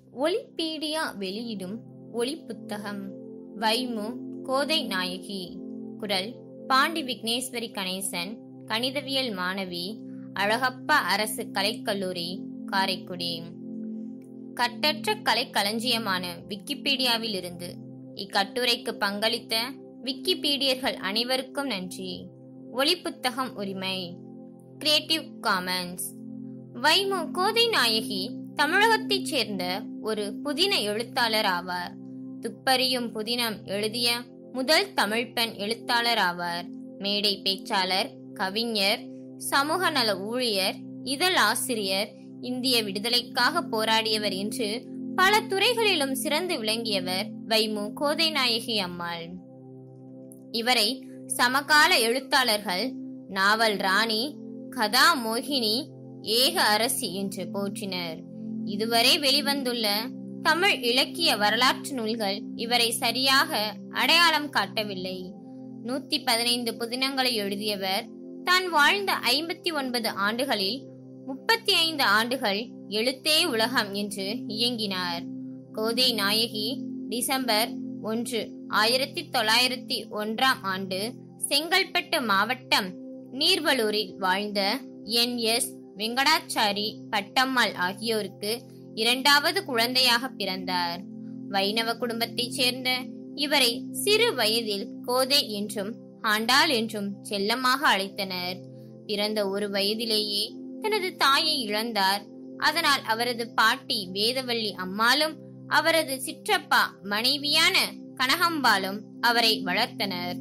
ஒலிபீடியா வெளியிடும் ஒளி புத்தகம் வைமு கோதை நாயகி குரல் பாண்டி விக்னேஸ்வரி கணேசன் கணிதவியல் மாணவி அழகப்பா அரசு கலைக்கல்லூரி காரைக்குடி கட்டற்ற கலைக்களஞ்சியமான விக்கிபீடியாவில் இருந்து இக்கட்டுரைக்கு பங்களித்த விக்கிபீடியர்கள் அனைவருக்கும் நன்றி ஒளி புத்தகம் உரிமை கிரியேட்டிவ் காமன்ஸ் வைமு கோதை நாயகி தமிழகத்தைச் சேர்ந்த ஒரு புதின எழுத்தாளர் ஆவார் துப்பறியும் புதினம் எழுதிய முதல் தமிழ் பெண் எழுத்தாளர் ஆவார் மேடை பேச்சாளர் கவிஞர் சமூக நல ஊழியர் இதழ் ஆசிரியர் இந்திய விடுதலைக்காக போராடியவர் என்று பல துறைகளிலும் சிறந்து விளங்கியவர் வைமு கோதை நாயகி அம்மாள் இவரை சமகால எழுத்தாளர்கள் நாவல் ராணி கதா மோகினி ஏக அரசி என்று போற்றினர் இதுவரை வெளிவந்துள்ள தமிழ் இலக்கிய வரலாற்று நூல்கள் இவரை சரியாக அடையாளம் காட்டவில்லை நூத்தி பதினைந்து புதினங்களை எழுதியவர் தான் வாழ்ந்த ஐம்பத்தி ஒன்பது ஆண்டுகளில் முப்பத்தி ஐந்து ஆண்டுகள் எழுத்தே உலகம் என்று இயங்கினார் கோதை நாயகி டிசம்பர் ஒன்று ஆயிரத்தி தொள்ளாயிரத்தி ஒன்றாம் ஆண்டு செங்கல்பட்டு மாவட்டம் நீர்வலூரில் வாழ்ந்த என் எஸ் வெங்கடாச்சாரி பட்டம்மாள் ஆகியோருக்கு இரண்டாவது குழந்தையாக பிறந்தார் வைணவ குடும்பத்தைச் சேர்ந்த இவரை சிறு வயதில் கோதை என்றும் ஆண்டாள் என்றும் செல்லமாக அழைத்தனர் பிறந்த ஒரு வயதிலேயே தனது தாயை இழந்தார் அதனால் அவரது பாட்டி வேதவள்ளி அம்மாளும் அவரது சிற்றப்பா மனைவியான கனகம்பாலும் அவரை வளர்த்தனர்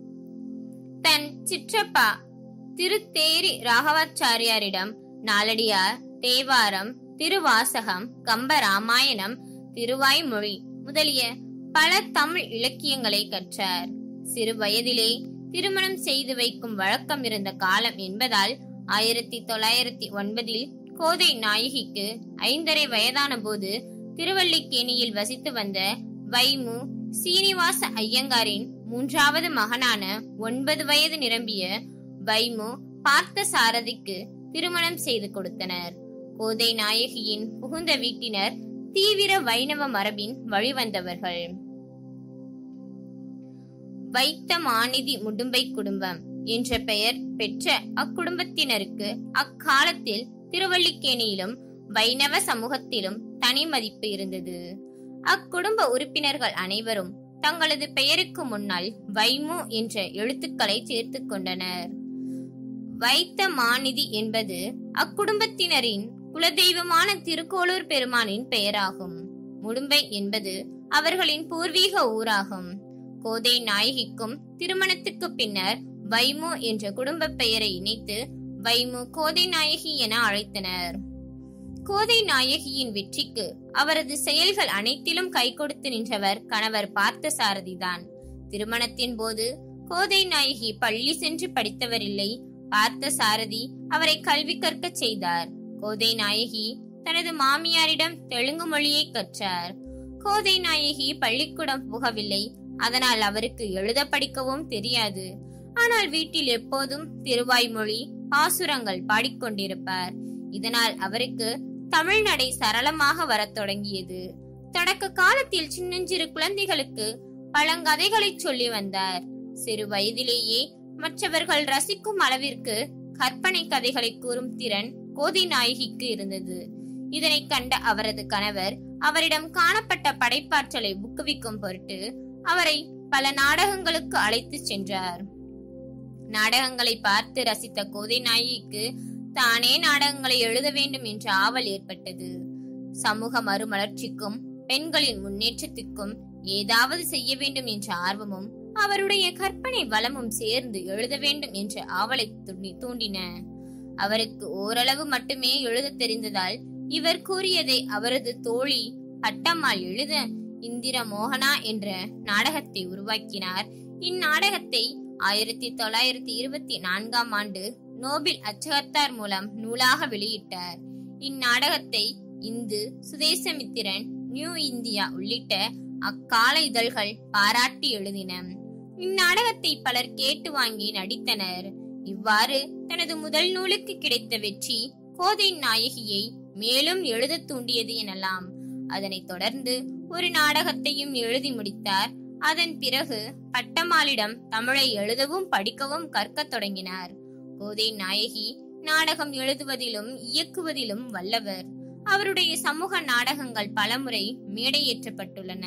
தன் சிற்றப்பா திருத்தேரி ராகவாச்சாரியாரிடம் நாலடியார் தேவாரம் திருவாசகம் கம்ப ராமாயணம் திருவாய்மொழி முதலிய பல தமிழ் இலக்கியங்களை கற்றார் சிறு வயதிலே திருமணம் செய்து வைக்கும் வழக்கம் இருந்த காலம் என்பதால் ஆயிரத்தி தொள்ளாயிரத்தி ஒன்பதில் கோதை நாயகிக்கு ஐந்தரை வயதான போது திருவல்லிக்கேணியில் வசித்து வந்த வைமு சீனிவாச ஐயங்காரின் மூன்றாவது மகனான ஒன்பது வயது நிரம்பிய வைமு பார்த்த சாரதிக்கு திருமணம் செய்து கொடுத்தனர் கோதை நாயகியின் புகுந்த வீட்டினர் தீவிர வைணவ மரபின் வழிவந்தவர்கள் வைத்த மாநிதி முடும்பை குடும்பம் என்ற பெயர் பெற்ற அக்குடும்பத்தினருக்கு அக்காலத்தில் திருவல்லிக்கேணியிலும் வைணவ சமூகத்திலும் தனி மதிப்பு இருந்தது அக்குடும்ப உறுப்பினர்கள் அனைவரும் தங்களது பெயருக்கு முன்னால் வைமு என்ற எழுத்துக்களை சேர்த்து கொண்டனர் வைத்த மாநிதி என்பது அக்குடும்பத்தினரின் குலதெய்வமான திருக்கோளூர் பெருமானின் பெயராகும் முடும்பை என்பது அவர்களின் பூர்வீக ஊராகும் கோதை நாயகிக்கும் திருமணத்துக்கு பின்னர் வைமு என்ற குடும்ப பெயரை இணைத்து வைமு கோதை நாயகி என அழைத்தனர் கோதை நாயகியின் வெற்றிக்கு அவரது செயல்கள் அனைத்திலும் கை கொடுத்து நின்றவர் கணவர் பார்த்த சாரதிதான் திருமணத்தின் போது கோதை நாயகி பள்ளி சென்று படித்தவரில்லை பார்த்த சாரதி அவரை கல்வி கற்க செய்தார் கோதை நாயகி தனது மாமியாரிடம் தெலுங்கு மொழியை கற்றார் கோதை நாயகி பள்ளிக்கூடம் போகவில்லை அதனால் அவருக்கு எழுத படிக்கவும் தெரியாது ஆனால் வீட்டில் எப்போதும் திருவாய்மொழி பாசுரங்கள் பாடிக்கொண்டிருப்பார் இதனால் அவருக்கு தமிழ் நடை சரளமாக வரத் தொடங்கியது தொடக்க காலத்தில் சின்னஞ்சிறு குழந்தைகளுக்கு பழங்கதைகளை சொல்லி வந்தார் சிறு வயதிலேயே மற்றவர்கள் ரசிக்கும் அளவிற்கு கற்பனை கதைகளை கூறும் திறன் கோதை நாயகிக்கு இருந்தது இதனை கண்ட அவரது கணவர் அவரிடம் காணப்பட்ட படைப்பாற்றலை ஊக்குவிக்கும் பொருட்டு அவரை பல நாடகங்களுக்கு அழைத்து சென்றார் நாடகங்களை பார்த்து ரசித்த கோதை நாயகிக்கு தானே நாடகங்களை எழுத வேண்டும் என்ற ஆவல் ஏற்பட்டது சமூக மறுமலர்ச்சிக்கும் பெண்களின் முன்னேற்றத்துக்கும் ஏதாவது செய்ய வேண்டும் என்ற ஆர்வமும் அவருடைய கற்பனை வளமும் சேர்ந்து எழுத வேண்டும் என்ற ஆவலை தூண்டின அவருக்கு ஓரளவு மட்டுமே எழுத தெரிந்ததால் இவர் கூறியதை அவரது தோழி பட்டம்மாள் எழுத இந்திர மோகனா என்ற நாடகத்தை உருவாக்கினார் இந்நாடகத்தை ஆயிரத்தி தொள்ளாயிரத்தி இருபத்தி நான்காம் ஆண்டு நோபில் அச்சகத்தார் மூலம் நூலாக வெளியிட்டார் இந்நாடகத்தை இந்து சுதேசமித்திரன் நியூ இந்தியா உள்ளிட்ட அக்கால இதழ்கள் பாராட்டி எழுதின இந்நாடகத்தை பலர் கேட்டு வாங்கி நடித்தனர் இவ்வாறு தனது முதல் நூலுக்கு கிடைத்த வெற்றி கோதை நாயகியை மேலும் எழுத தூண்டியது எனலாம் அதனைத் தொடர்ந்து ஒரு நாடகத்தையும் எழுதி முடித்தார் அதன் பிறகு பட்டம்மாளிடம் தமிழை எழுதவும் படிக்கவும் கற்கத் தொடங்கினார் கோதை நாயகி நாடகம் எழுதுவதிலும் இயக்குவதிலும் வல்லவர் அவருடைய சமூக நாடகங்கள் பலமுறை மேடையேற்றப்பட்டுள்ளன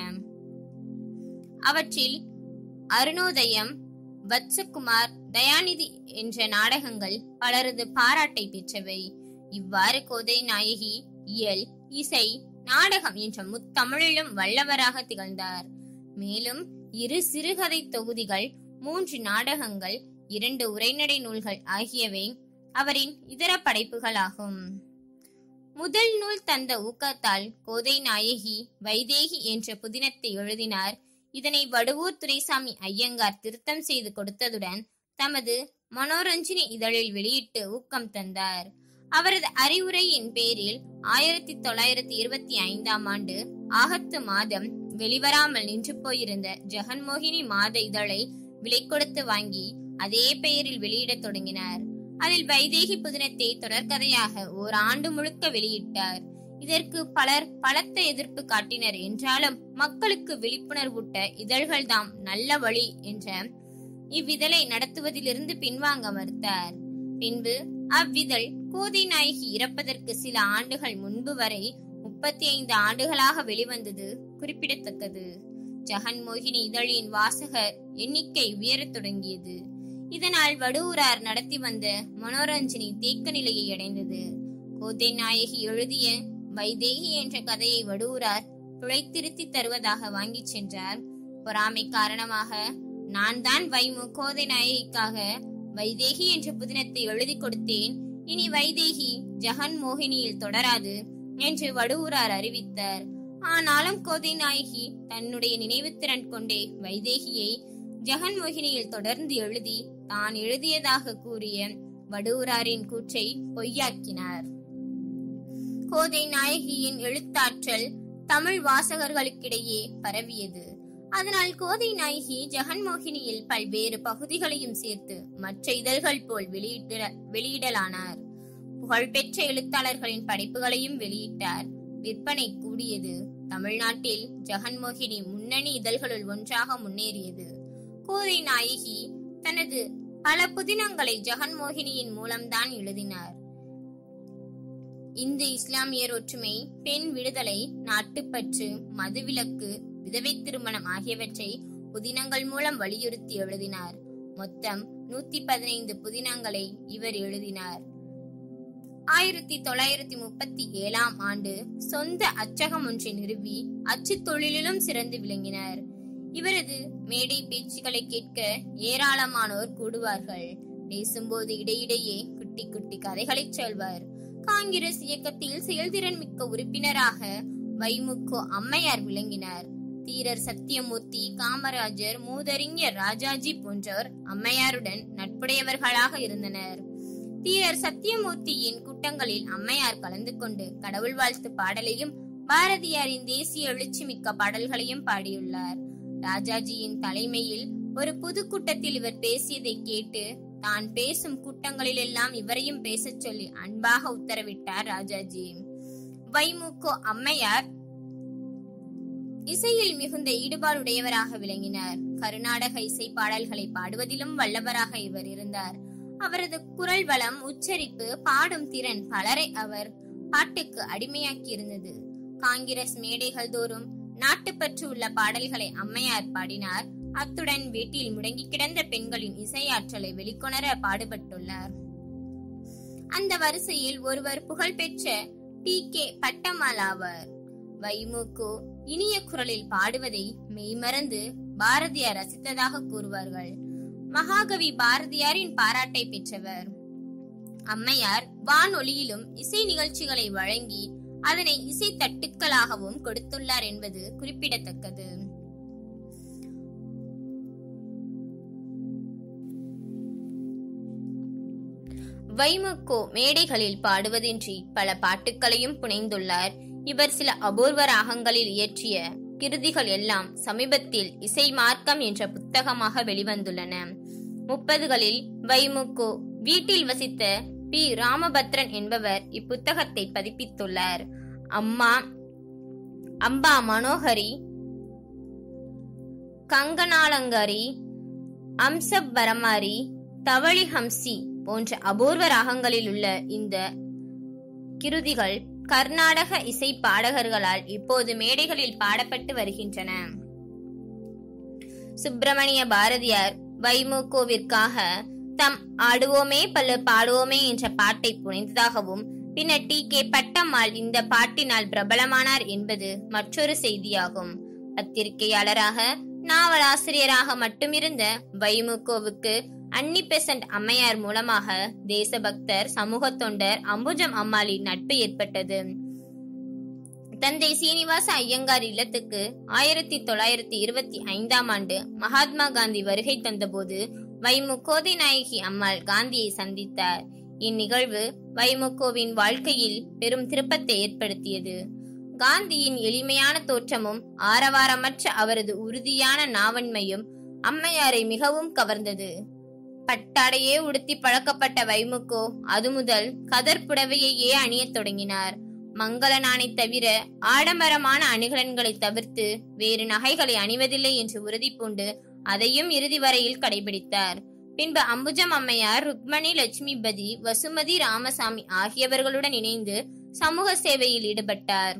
அவற்றில் அருணோதயம் வத்சகுமார் தயாநிதி என்ற நாடகங்கள் பலரது பாராட்டை பெற்றவை இவ்வாறு கோதை நாயகி இயல் இசை நாடகம் என்ற முத்தமிழிலும் வல்லவராக திகழ்ந்தார் மேலும் இரு சிறுகதை தொகுதிகள் மூன்று நாடகங்கள் இரண்டு உரைநடை நூல்கள் ஆகியவை அவரின் இதர படைப்புகளாகும் முதல் நூல் தந்த ஊக்கத்தால் கோதை நாயகி வைதேகி என்ற புதினத்தை எழுதினார் இதனை வடுவூர் துரைசாமி ஐயங்கார் திருத்தம் செய்து கொடுத்ததுடன் தமது மனோரஞ்சினி இதழில் வெளியிட்டு ஊக்கம் தந்தார் அவரது அறிவுரையின் பேரில் ஆயிரத்தி தொள்ளாயிரத்தி இருபத்தி ஐந்தாம் ஆண்டு ஆகத்து மாதம் வெளிவராமல் நின்று போயிருந்த ஜெகன்மோகினி மாத இதழை விலை கொடுத்து வாங்கி அதே பெயரில் வெளியிடத் தொடங்கினார் அதில் வைதேகி புதினத்தை தொடர்கதையாக ஓர் ஆண்டு முழுக்க வெளியிட்டார் இதற்கு பலர் பலத்த எதிர்ப்பு காட்டினர் என்றாலும் மக்களுக்கு விழிப்புணர்வூட்ட இதழ்கள்தாம் நல்ல வழி என்ற இவ்விதழை நடத்துவதிலிருந்து பின்வாங்க மறுத்தார் பின்பு அவ்விதழ் கோதை நாயகி இறப்பதற்கு சில ஆண்டுகள் முன்பு வரை முப்பத்தி ஐந்து ஆண்டுகளாக வெளிவந்தது குறிப்பிடத்தக்கது ஜெகன் மோகினி இதழின் வாசகர் எண்ணிக்கை உயரத் தொடங்கியது இதனால் வடுவூரார் நடத்தி வந்த மனோரஞ்சனி தேக்க நிலையை அடைந்தது கோதை நாயகி எழுதிய வைதேகி என்ற கதையை வடுவூரார் துளைத்திருத்தி தருவதாக வாங்கிச் சென்றார் பொறாமை காரணமாக நான் தான் வைமு கோதை நாயகிக்காக வைதேகி என்ற புதினத்தை எழுதி கொடுத்தேன் இனி வைதேகி ஜெகன் மோகினியில் தொடராது என்று வடுவூரார் அறிவித்தார் ஆனாலும் கோதை நாயகி தன்னுடைய நினைவுத்திறன் கொண்டே வைதேகியை ஜெகன் மோகினியில் தொடர்ந்து எழுதி தான் எழுதியதாக கூறிய வடுவூராரின் கூற்றை பொய்யாக்கினார் கோதை நாயகியின் எழுத்தாற்றல் தமிழ் வாசகர்களுக்கிடையே பரவியது அதனால் கோதை நாயகி ஜெகன்மோகினியில் பல்வேறு பகுதிகளையும் சேர்த்து மற்ற இதழ்கள் போல் வெளியிட வெளியிடலானார் புகழ்பெற்ற எழுத்தாளர்களின் படைப்புகளையும் வெளியிட்டார் விற்பனை கூடியது தமிழ்நாட்டில் ஜெகன்மோகினி முன்னணி இதழ்களுள் ஒன்றாக முன்னேறியது கோதை நாயகி தனது பல புதினங்களை ஜெகன்மோகினியின் மூலம்தான் எழுதினார் இந்து இஸ்லாமியர் ஒற்றுமை பெண் விடுதலை நாட்டுப்பற்று மதுவிலக்கு விதவை திருமணம் ஆகியவற்றை புதினங்கள் மூலம் வலியுறுத்தி எழுதினார் மொத்தம் நூத்தி பதினைந்து புதினங்களை இவர் எழுதினார் ஆயிரத்தி தொள்ளாயிரத்தி முப்பத்தி ஏழாம் ஆண்டு சொந்த அச்சகம் ஒன்றை நிறுவி அச்சு தொழிலிலும் சிறந்து விளங்கினார் இவரது மேடை பேச்சுக்களை கேட்க ஏராளமானோர் கூடுவார்கள் பேசும்போது இடையிடையே குட்டி குட்டி கதைகளை சொல்வார் காங்கிரஸ் இயக்கத்தில் செயல்திறன் மிக்க உறுப்பினராக வைமுகோ அம்மையார் விளங்கினார் தீரர் சத்தியமூர்த்தி காமராஜர் மூதறிஞர் ராஜாஜி போன்றோர் அம்மையாருடன் நட்புடையவர்களாக இருந்தனர் தீரர் சத்தியமூர்த்தியின் கூட்டங்களில் அம்மையார் கலந்து கொண்டு கடவுள் வாழ்த்து பாடலையும் பாரதியாரின் தேசிய எழுச்சி மிக்க பாடல்களையும் பாடியுள்ளார் ராஜாஜியின் தலைமையில் ஒரு பொது கூட்டத்தில் இவர் பேசியதை கேட்டு தான் பேசும் கூட்டங்களில் எல்லாம் இவரையும் பேசச் சொல்லி அன்பாக உத்தரவிட்டார் ராஜாஜி வைமுகோ அம்மையார் இசையில் மிகுந்த ஈடுபாடுடையவராக விளங்கினார் கருநாடக இசை பாடல்களை பாடுவதிலும் வல்லவராக இவர் இருந்தார் அவரது குரல் வளம் உச்சரிப்பு பாடும் திறன் பலரை அவர் பாட்டுக்கு அடிமையாக்கி இருந்தது காங்கிரஸ் மேடைகள் தோறும் நாட்டுப்பற்று உள்ள பாடல்களை அம்மையார் பாடினார் அத்துடன் வீட்டில் முடங்கி கிடந்த பெண்களின் இசையாற்றலை வெளிக்கொணர பாடுபட்டுள்ளார் அந்த வரிசையில் ஒருவர் புகழ்பெற்ற டி கே பட்டம்மாள் ஆவார் வைமுக்கு இனிய குரலில் பாடுவதை மெய்மறந்து பாரதியார் ரசித்ததாக கூறுவார்கள் மகாகவி பாரதியாரின் பாராட்டை பெற்றவர் அம்மையார் வானொலியிலும் இசை நிகழ்ச்சிகளை வழங்கி அதனை இசை தட்டுக்களாகவும் கொடுத்துள்ளார் என்பது குறிப்பிடத்தக்கது வைமுக்கோ மேடைகளில் பாடுவதின்றி பல பாட்டுக்களையும் புனைந்துள்ளார் இவர் சில அபூர்வ ராகங்களில் இயற்றிய கிருதிகள் எல்லாம் சமீபத்தில் இசை மார்க்கம் என்ற புத்தகமாக வெளிவந்துள்ளன முப்பதுகளில் வைமுக்கோ வீட்டில் வசித்த பி ராமபத்ரன் என்பவர் இப்புத்தகத்தை பதிப்பித்துள்ளார் அம்மா அம்பா மனோகரி கங்கனாலங்காரி அம்சபரமாரி தவளி ஹம்சி போன்ற அபூர்வ ராகங்களில் உள்ள இந்த கிருதிகள் கர்நாடக இசை பாடகர்களால் இப்போது மேடைகளில் பாடப்பட்டு வருகின்றன சுப்பிரமணிய பாரதியார் வைமுகோவிற்காக தம் ஆடுவோமே பல்லு பாடுவோமே என்ற பாட்டை புனைந்ததாகவும் பின்னர் டி கே பட்டம்மாள் இந்த பாட்டினால் பிரபலமானார் என்பது மற்றொரு செய்தியாகும் பத்திரிகையாளராக நாவலாசிரியராக மட்டுமிருந்த வைமுகோவுக்கு அன்னி பெசன்ட் அம்மையார் மூலமாக தேசபக்தர் சமூக தொண்டர் அம்புஜம் அம்மாளின் நட்பு ஏற்பட்டது தந்தை சீனிவாச ஐயங்கார் இல்லத்துக்கு ஆயிரத்தி தொள்ளாயிரத்தி இருபத்தி ஐந்தாம் ஆண்டு மகாத்மா காந்தி வருகை தந்தபோது வைமு கோதை நாயகி அம்மாள் காந்தியை சந்தித்தார் இந்நிகழ்வு வைமுகோவின் வாழ்க்கையில் பெரும் திருப்பத்தை ஏற்படுத்தியது காந்தியின் எளிமையான தோற்றமும் ஆரவாரமற்ற அவரது உறுதியான நாவன்மையும் அம்மையாரை மிகவும் கவர்ந்தது பட்டாடையே உடுத்தி பழக்கப்பட்ட வைமுகோ அது முதல் கதர் புடவையையே அணியத் தொடங்கினார் மங்கள நாணை தவிர ஆடம்பரமான அணிகலன்களை தவிர்த்து வேறு நகைகளை அணிவதில்லை என்று உறுதி பூண்டு அதையும் இறுதி வரையில் கடைபிடித்தார் பின்பு அம்புஜம் அம்மையார் ருக்மணி லட்சுமிபதி வசுமதி ராமசாமி ஆகியவர்களுடன் இணைந்து சமூக சேவையில் ஈடுபட்டார்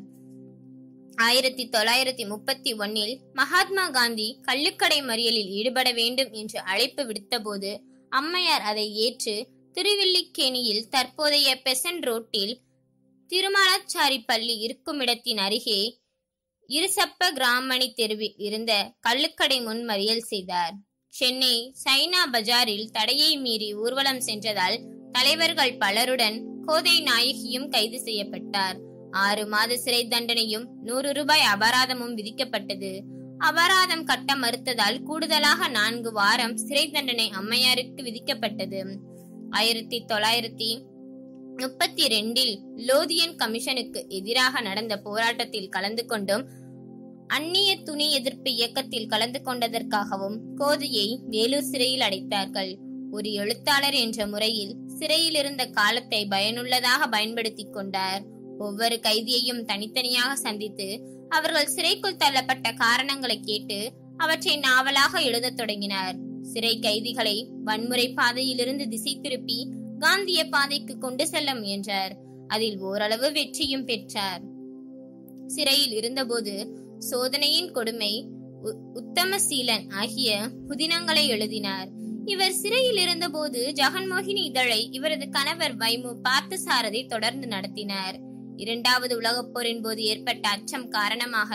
ஆயிரத்தி தொள்ளாயிரத்தி முப்பத்தி ஒன்னில் மகாத்மா காந்தி கள்ளுக்கடை மறியலில் ஈடுபட வேண்டும் என்று அழைப்பு விடுத்தபோது அம்மையார் அதை ஏற்று திருவில்லிக்கேணியில் தற்போதைய பெசன் ரோட்டில் திருமலாச்சாரி பள்ளி இருக்குமிடத்தின் அருகே இருசப்ப கிராமணி தெருவில் இருந்த கள்ளுக்கடை முன் மறியல் செய்தார் சென்னை சைனா பஜாரில் தடையை மீறி ஊர்வலம் சென்றதால் தலைவர்கள் பலருடன் கோதை நாயகியும் கைது செய்யப்பட்டார் ஆறு மாத சிறை தண்டனையும் நூறு ரூபாய் அபராதமும் விதிக்கப்பட்டது அபராதம் கட்ட மறுத்ததால் கூடுதலாக நான்கு வாரம் சிறை தண்டனை அம்மையாருக்கு விதிக்கப்பட்டது ஆயிரத்தி தொள்ளாயிரத்தி முப்பத்தி ரெண்டில் லோதியன் கமிஷனுக்கு எதிராக நடந்த போராட்டத்தில் கலந்து கொண்டும் அந்நிய துணி எதிர்ப்பு இயக்கத்தில் கலந்து கொண்டதற்காகவும் கோதையை வேலூர் சிறையில் அடைத்தார்கள் ஒரு எழுத்தாளர் என்ற முறையில் சிறையில் இருந்த காலத்தை பயனுள்ளதாக பயன்படுத்திக் கொண்டார் ஒவ்வொரு கைதியையும் தனித்தனியாக சந்தித்து அவர்கள் சிறைக்குள் தள்ளப்பட்ட காரணங்களை கேட்டு அவற்றை நாவலாக எழுதத் தொடங்கினார் சிறை கைதிகளை வன்முறை பாதையிலிருந்து திசை திருப்பி காந்திய பாதைக்கு கொண்டு செல்ல முயன்றார் அதில் ஓரளவு வெற்றியும் பெற்றார் சிறையில் இருந்தபோது சோதனையின் கொடுமை உ- உத்தமசீலன் ஆகிய புதினங்களை எழுதினார் இவர் சிறையில் இருந்தபோது ஜெகன்மோகினி இதழை இவரது கணவர் வைமு பார்த்தசாரதி தொடர்ந்து நடத்தினார் இரண்டாவது உலகப் போரின் போது ஏற்பட்ட அச்சம் காரணமாக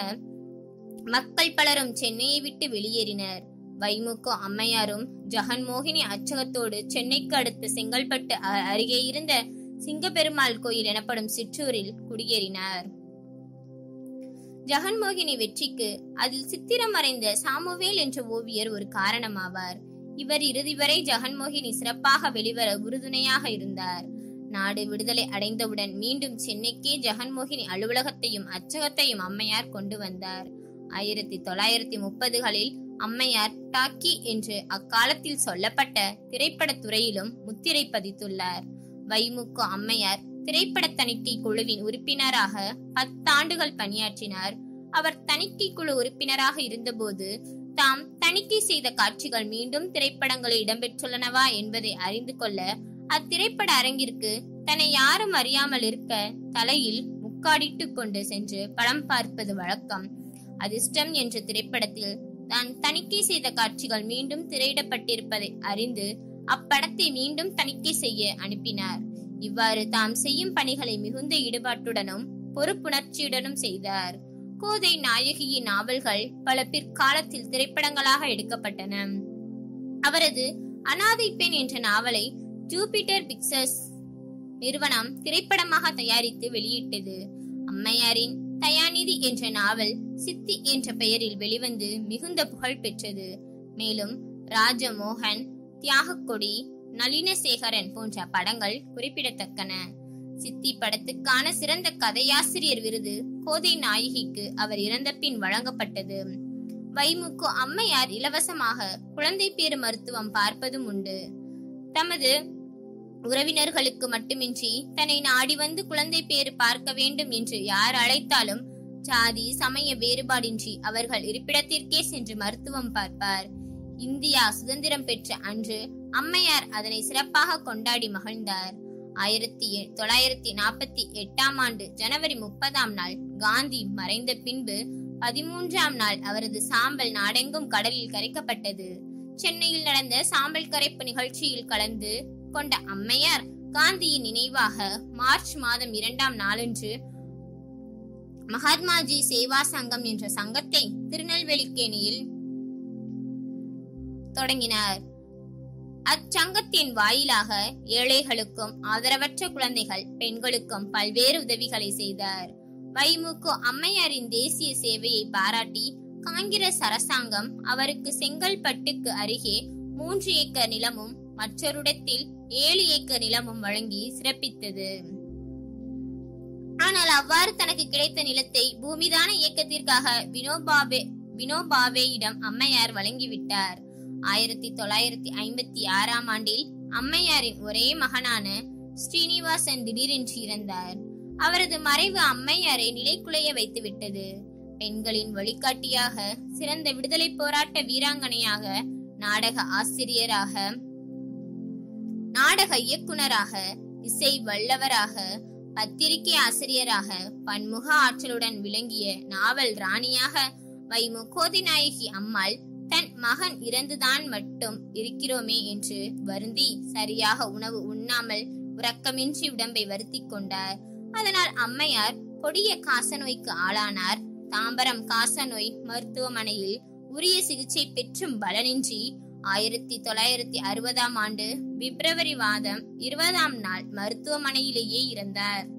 மக்கள் பலரும் சென்னையை விட்டு வெளியேறினர் வைமுகோ அம்மையாரும் ஜெகன்மோகினி அச்சகத்தோடு சென்னைக்கு அடுத்த செங்கல்பட்டு அ- அருகே இருந்த சிங்கப்பெருமாள் கோயில் எனப்படும் சிற்றூரில் குடியேறினார் ஜெகன்மோகினி வெற்றிக்கு அதில் சித்திரம் வரைந்த சாமுவேல் என்ற ஓவியர் ஒரு காரணமாவார் இவர் இறுதி வரை ஜெகன்மோகினி சிறப்பாக வெளிவர உறுதுணையாக இருந்தார் நாடு விடுதலை அடைந்தவுடன் மீண்டும் சென்னைக்கே ஜெகன்மோகினி அலுவலகத்தையும் அச்சகத்தையும் அம்மையார் கொண்டு வந்தார் ஆயிரத்தி தொள்ளாயிரத்தி முப்பதுகளில் அம்மையார் டாக்கி என்று அக்காலத்தில் சொல்லப்பட்ட திரைப்படத் துறையிலும் முத்திரை பதித்துள்ளார் வைமுக்கு அம்மையார் திரைப்பட தணிக்கை குழுவின் உறுப்பினராக பத்தாண்டுகள் பணியாற்றினார் அவர் தணிக்கை குழு உறுப்பினராக இருந்தபோது தாம் தணிக்கை செய்த காட்சிகள் மீண்டும் திரைப்படங்களில் இடம்பெற்றுள்ளனவா என்பதை அறிந்து கொள்ள அத்திரைப்பட அரங்கிற்கு தன்னை யாரும் அறியாமல் இருக்க தலையில் முக்காடிட்டு கொண்டு சென்று படம் பார்ப்பது வழக்கம் அதிர்ஷ்டம் என்ற திரைப்படத்தில் தான் தணிக்கை செய்த காட்சிகள் மீண்டும் திரையிடப்பட்டிருப்பதை அறிந்து அப்படத்தை மீண்டும் தணிக்கை செய்ய அனுப்பினார் இவ்வாறு தாம் செய்யும் பணிகளை மிகுந்த ஈடுபாட்டுடனும் பொறுப்புணர்ச்சியுடனும் செய்தார் கோதை நாயகியின் நாவல்கள் பல பிற்காலத்தில் திரைப்படங்களாக எடுக்கப்பட்டன அவரது அனாதை பெண் என்ற நாவலை ஜூபிட்டர் பிக்சர்ஸ் நிறுவனம் திரைப்படமாக தயாரித்து வெளியிட்டது அம்மையாரின் தயாநிதி என்ற நாவல் சித்தி என்ற பெயரில் வெளிவந்து மிகுந்த புகழ் பெற்றது மேலும் ராஜமோகன் தியாகக்கொடி நளினசேகரன் போன்ற படங்கள் குறிப்பிடத்தக்கன சித்தி படத்துக்கான சிறந்த கதையாசிரியர் விருது கோதை நாயகிக்கு அவர் இறந்த பின் வழங்கப்பட்டது வைமுக்கு அம்மையார் இலவசமாக குழந்தை பேறு மருத்துவம் பார்ப்பதும் உண்டு தமது உறவினர்களுக்கு மட்டுமின்றி தன்னை நாடி வந்து குழந்தை பேறு பார்க்க வேண்டும் என்று யார் அழைத்தாலும் சாதி சமய வேறுபாடின்றி அவர்கள் இருப்பிடத்திற்கே சென்று மருத்துவம் பார்ப்பார் இந்தியா சுதந்திரம் பெற்ற அன்று அம்மையார் அதனை சிறப்பாக கொண்டாடி மகிழ்ந்தார் ஆயிரத்தி எ- தொள்ளாயிரத்தி நாற்பத்தி எட்டாம் ஆண்டு ஜனவரி முப்பதாம் நாள் காந்தி மறைந்த பின்பு பதிமூன்றாம் நாள் அவரது சாம்பல் நாடெங்கும் கடலில் கரைக்கப்பட்டது சென்னையில் நடந்த சாம்பல் கரைப்பு நிகழ்ச்சியில் கலந்து கொண்ட அம்மையார் காந்தியின் நினைவாக மார்ச் மாதம் இரண்டாம் நாளன்று மகாத்மாஜி சேவா சங்கம் என்ற சங்கத்தை திருநெல்வேலிக்கேணியில் தொடங்கினார் அச்சங்கத்தின் வாயிலாக ஏழைகளுக்கும் ஆதரவற்ற குழந்தைகள் பெண்களுக்கும் பல்வேறு உதவிகளை செய்தார் வைமுகு அம்மையாரின் தேசிய சேவையை பாராட்டி காங்கிரஸ் அரசாங்கம் அவருக்கு செங்கல்பட்டுக்கு அருகே மூன்று ஏக்கர் நிலமும் மற்றொருடத்தில் ஏழு ஏக்கர் நிலமும் வழங்கி சிறப்பித்தது ஆனால் அவ்வாறு தனக்கு கிடைத்த நிலத்தை பூமிதான இயக்கத்திற்காக வினோபாவே வினோபாவேயிடம் அம்மையார் வழங்கிவிட்டார் ஆயிரத்தி தொள்ளாயிரத்தி ஐம்பத்தி ஆறாம் ஆண்டில் அம்மையாரின் ஒரே மகனான ஸ்ரீனிவாசன் திடீரென்று இறந்தார் அவரது மறைவு அம்மையாரை நிலைக்குலைய வைத்துவிட்டது பெண்களின் வழிகாட்டியாக சிறந்த விடுதலை போராட்ட வீராங்கனையாக நாடக ஆசிரியராக நாடக இயக்குனராக இசை வல்லவராக பத்திரிகை ஆசிரியராக பன்முக ஆற்றலுடன் விளங்கிய நாவல் ராணியாக வைமு கோதிநாயகி அம்மாள் தன் மகன் இறந்துதான் மட்டும் இருக்கிறோமே என்று வருந்தி சரியாக உணவு உண்ணாமல் உறக்கமின்றி உடம்பை வருத்திக் கொண்டார் அதனால் அம்மையார் கொடிய காசநோய்க்கு ஆளானார் தாம்பரம் காசநோய் மருத்துவமனையில் உரிய சிகிச்சை பெற்றும் பலனின்றி ஆயிரத்தி தொள்ளாயிரத்தி அறுபதாம் ஆண்டு பிப்ரவரி மாதம் இருபதாம் நாள் மருத்துவமனையிலேயே இறந்தார்